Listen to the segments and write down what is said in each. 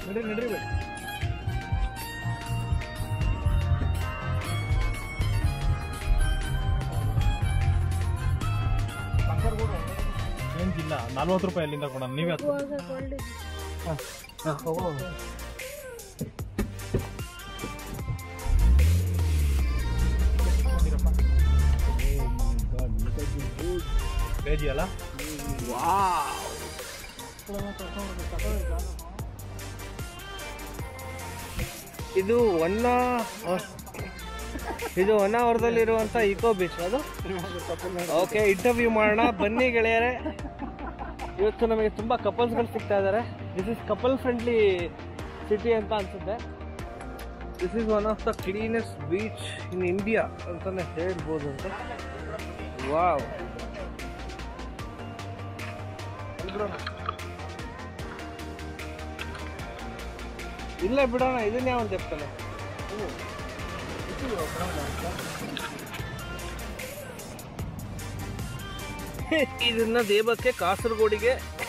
ನಡ್ರಿ ನಡ್ರಿ ಬೈ ಏನಿಲ್ಲ ನಲ್ವತ್ತು ರೂಪಾಯಿ ಅಲ್ಲಿಂದ ಕೊಡೋಣ ನೀವೇ ಹತ್ತು ಕೆ ಜಿ ಅಲ್ಲ ಇದು ಹೊನ್ನ ಇದು ಹೊನ್ನಾವರದಲ್ಲಿರುವಂತ ಇಕೋ ಬೀಚ್ ಅದು ಓಕೆ ಇಂಟರ್ವ್ಯೂ ಮಾಡೋಣ ಬನ್ನಿ ಗೆಳೆಯರೆ ಇವತ್ತು ನಮಗೆ ತುಂಬಾ ಕಪಲ್ಸ್ಗಳು ಸಿಗ್ತಾ ಇದ್ದಾರೆ this is couple friendly city ಅಂತ ಅನ್ಸುತ್ತೆ this is one of the cleanest beach in India ಅಂತಾನೆ ಹೇಳ್ಬೋದು ಅಂತ ವಾವ್ ಇಲ್ಲ ಬಿಡೋಣ ಇದನ್ನ ಯಾವನ್ ತೆಪ್ತಾನೆ ಇದನ್ನ ದೇವಕ್ಕೆ ಕಾಸರಗೋಡಿಗೆ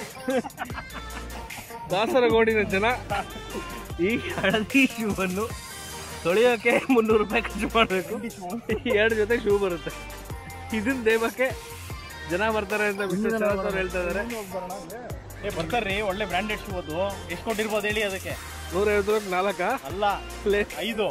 ಕಾಸರಗೋಡಿನ ಜನ ಈ ಹಳದಿ ಶೂವನ್ನು ತೊಳೆಯೋಕೆ ಮುನ್ನೂರು ರೂಪಾಯಿ ಖರ್ಚು ಮಾಡಬೇಕು ಎರಡು ಜೊತೆ ಶೂ ಬರುತ್ತೆ ಇದನ್ನ ದೇವಕ್ಕೆ ಜನ ಬರ್ತಾರೆ ಅಂತ ಮಿಸ್ಟರ್ ಶರತ್ ಅವ್ರು ಹೇಳ್ತಾ ಇದಾರೆ ಏ ಬರ್ತಾರ್ರಿ ಒಳ್ಳೆ ಬ್ರ್ಯಾಂಡೆಡ್ ಶೂ ಅದು ಎಷ್ಟು ಕೊಟ್ಟಿರ್ಬೋದು ಹೇಳಿ ಅದಕ್ಕೆ ನೂರೈವತ್ತು ರೂಪಾಯಿ ನಾಲ್ಕಾ ಅಲ್ಲ ಲೇ. ಐದು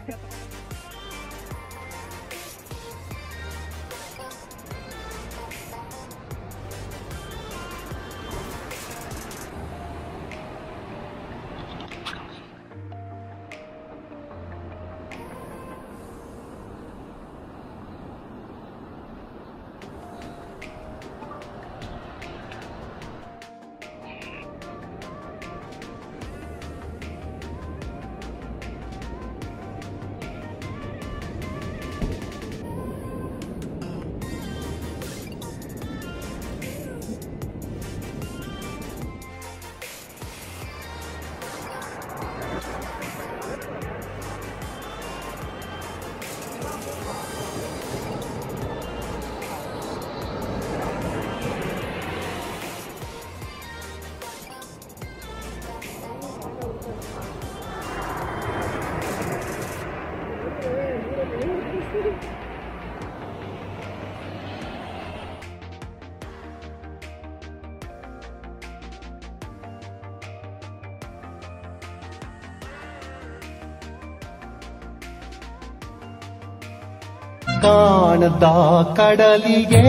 ಕಾಣದ ಕಡಲಿಗೆ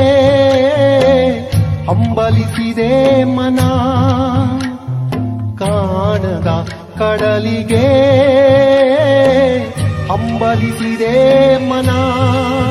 ಹಂಬಲಿಸಿದೆ ಮನ ಕಾಣದ ಕಡಲಿಗೆ ಹಂಬಲಿಸಿದೆ ಮನ